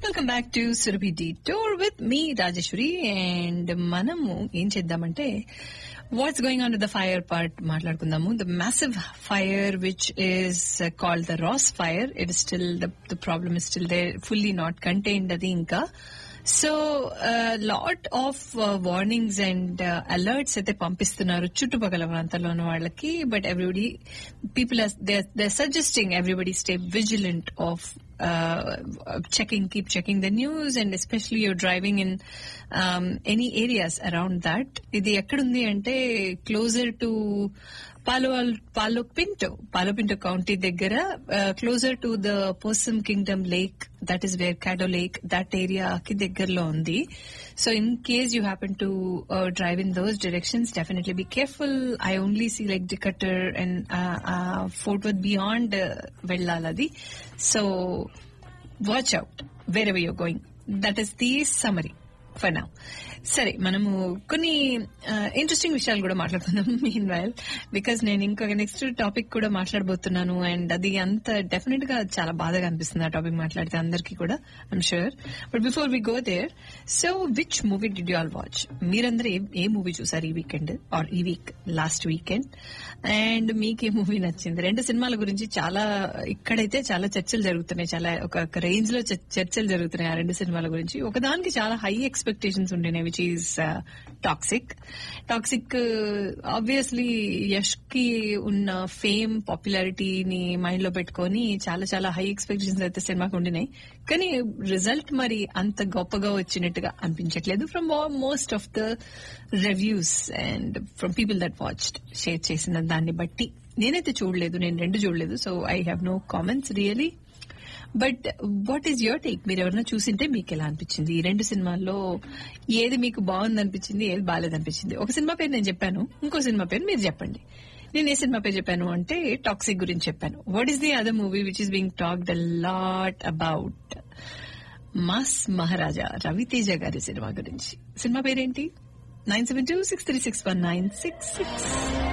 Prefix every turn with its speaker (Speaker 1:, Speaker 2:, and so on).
Speaker 1: Welcome back to Surabhi the tour with me Rajeshwari and మనము ఏం చేద్దామంటే what's going on the fire part మాట్లాడుకుందాము the massive fire which is called the Ross fire it is still the problem is still they fully not contained అది ఇంకా so lot of warnings and alerts అయితే పంపిస్తున్నారు చుట్టుపక్కల ప్రాంతాల్లో ఉన్న వాళ్ళకి but everybody people they suggesting everybody stay vigilant of checking, keep checking the news, and especially you're driving in um, any areas around that. ఇది ఎక్కడుంది అంటే closer to Palo Palo Pinto Palo Pinto County దగ్గర closer to the Possum Kingdom Lake that is where Caddo Lake that ఏరియాకి దగ్గరలో ఉంది so in case you happen to drive in those directions definitely be careful I only see like Decatur and Fort Worth beyond వెళ్ళాలది so watch out wherever you're going that is the summary for now సరే మనము కొన్ని interesting విషయాలు కూడా మాట్లాడుకుందాం mean while because నేను ఇంకొక next topic కూడా మాట్లాడబోతున్నాను అండ్ అది అంత డెఫినెట్ గా చాలా బాధగా అనిపిస్తుంది ఆ టాపిక్ మాట్లాడితే అందరికీ కూడా I'm sure but before we go there so which movie did you all watch మీరందరూ ఏ ఏ మూవీ చూసారు ఈ వీకెండ్ ఆర్ ఈ వీక్ లాస్ట్ వీకెండ్ అండ్ మీకు ఏ మూవీ నచ్చింది రెండు సినిమాల గురించి చాలా ఇక్కడైతే చాలా చర్చలు జరుగుతున్నాయి చాలా ఒక రేంజ్ లో చర్చలు జరుగుతున్నాయి ఆ రెండు సినిమాల గురించి ఒకదానికి చాలా హై ఎక్స్పెక్టేషన్స్ ఉండినాయి which is toxic toxic obviously Yash కి ఉన్న ఫేమ్ పాపులారిటీని మైండ్ లో పెట్టుకొని చాలా చాలా హై ఎక్స్పెక్టేషన్స్ అయితే సినిమాకి ఉండినాయి కానీ రిజల్ట్ మరి అంత గొప్పగా వచ్చినట్టుగా అనిపించట్లేదు from most of the reviews and from people that watched share చేసిన దాన్ని బట్టి నేనైతే చూడలేదు నేను రెండు చూడలేదు so I have no comments really but what is your take మీరు ఎవరైనా చూసింటే మీకు ఎలా అనిపించింది ఈ రెండు సినిమాల్లో ఏది మీకు బాగుంది అనిపించింది ఏది బాగాలేదు అనిపించింది ఒక సినిమా పేరు నేను చెప్పాను ఇంకో సినిమా పేరు మీరు చెప్పండి నేను ఏ సినిమా పేరు చెప్పాను అంటే టాక్సిక్ గురించి చెప్పాను what is the other movie which is being talked a lot about mass Maharaja Ravi Teja గారి సినిమా గురించి సినిమా పేరేంటి nine seven two six three six one nine six six